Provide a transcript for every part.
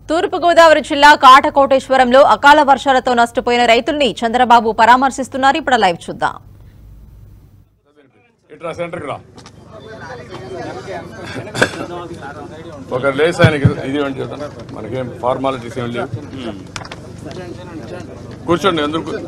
తూర్పుగోదావరి జిల్లా కాటకోటేశ్వరంలో అకాల వర్షాలతో నష్టపోయిన రైతుల్ని చంద్రబాబు పరామర్శిస్తున్నారు ఇప్పుడు లైవ్ చూద్దాం ఇట్రా సెంటర్కి రా ఒక లేస్ ఆయనకి ఇది ఏమని చెప్తాను మనకేం ఫార్మాలిటీస్ ఏం లేవు కూర్చోండి ఎందుకు కూ-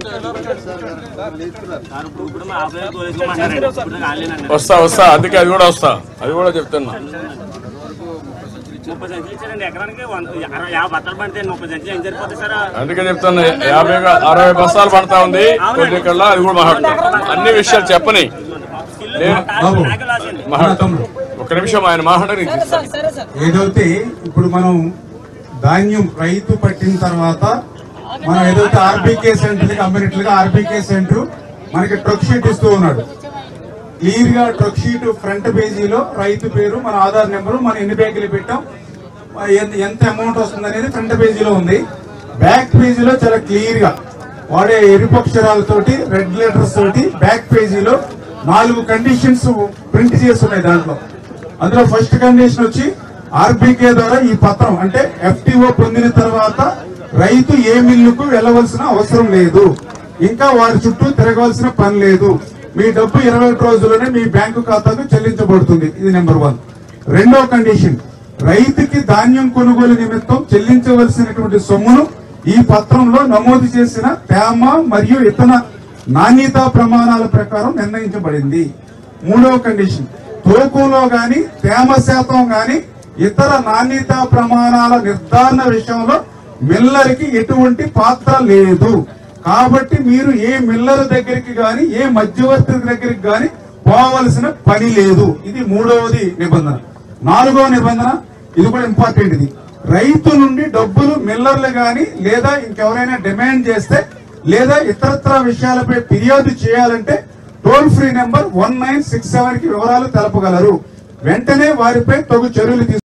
ఇప్పుడు మా ఆఫ్లైన్ తోలేసుకోమంటారండి ఇప్పుడు ఆన్లైన్ అన్నారు వస్తా వస్తా అందుకే అది కూడా వస్తా అది కూడా చెప్తున్నా ముప్పై సెంట్లు ఇచ్చారండి ఎకరానికి వంద అరవై యాభై బట్టలు పడితే ముప్పై సెంట్లు ఏం సరిపోతుంది సార్ అందుకే చెప్తున్నా యాభై అరవై బస్తాలు పడతా ఉంది కొన్ని కల్లా అది కూడా మాట్లాడుతున్నా అన్ని విషయాలు చెప్పని నేను బాబు. మాట్లాడతాను ఒక నిమిషం ఆయన మాట్లాడని ఏదైతే ఇప్పుడు మనం ధాన్యం రైతు పట్టిన తర్వాత మనం ఏదైతే ఆర్బీకే సెంటర్ అమ్మినట్లుగా ఆర్బీకే సెంటర్ మనకి ట్రక్ షీట్ ఇస్తూ ఉన్నాడు క్లియర్ గా ట్రక్ షీట్ ఫ్రంట్ పేజీలో రైతు పేరు మన ఆధార్ నెంబరు మనం ఎన్ని బ్యాగులు పెట్టాం ఎంత- ఎంత అమౌంట్ వస్తుంది అనేది ఫ్రంట్ పేజీలో ఉంది బ్యాక్ పేజీలో చాలా క్లియర్ గా వాడే ఎరుపు అక్షరాలతోటి రెడ్ లెటర్స్ తోటి బ్యాక్ పేజీలో నాలుగు కండిషన్స్ ప్రింట్ చేసి ఉన్నాయి దాంట్లో అందులో ఫస్ట్ కండిషన్ వచ్చి ఆర్బీకే ద్వారా ఈ పత్రం అంటే ఎఫ్టిఓ పొందిన తర్వాత రైతు ఏ మిల్లుకు వెళ్ళవలసిన అవసరం లేదు ఇంకా వారి చుట్టూ తిరగవలసిన పని లేదు మీ డబ్బు ఇరవై ఒకటి రోజుల్లోనే మీ బ్యాంకు ఖాతాకు చెల్లించబడుతుంది ఇది నెంబర్ వన్ రెండో కండిషన్ రైతుకి ధాన్యం కొనుగోలు నిమిత్తం చెల్లించవలసినటువంటి సొమ్మును ఈ పత్రంలో నమోదు చేసిన తేమ మరియు ఇతర నాణ్యతా ప్రమాణాల ప్రకారం నిర్ణయించబడింది మూడవ కండిషన్ తూకంలో గాని తేమ శాతం గాని ఇతర నాణ్యతా ప్రమాణాల నిర్ధారణ విషయంలో మిల్లర్కి ఎటువంటి పాత్ర లేదు కాబట్టి మీరు ఏ మిల్లర్ దగ్గరికి గాని ఏ మధ్యవర్తి దగ్గరికి గాని పోవలసిన పని లేదు ఇది మూడవది నిబంధన నాలుగవ నిబంధన ఇది కూడా ఇంపార్టెంట్ ఇది రైతు నుండి డబ్బులు మిల్లర్లు గాని లేదా ఇంకెవరైనా డిమాండ్ చేస్తే లేదా ఇతరత్ర విషయాలపై ఫిర్యాదు చేయాలంటే toll free number one nine six seven కి వివరాలు తెలపగలరు వెంటనే వారిపై తగు చర్యలు తీసుకు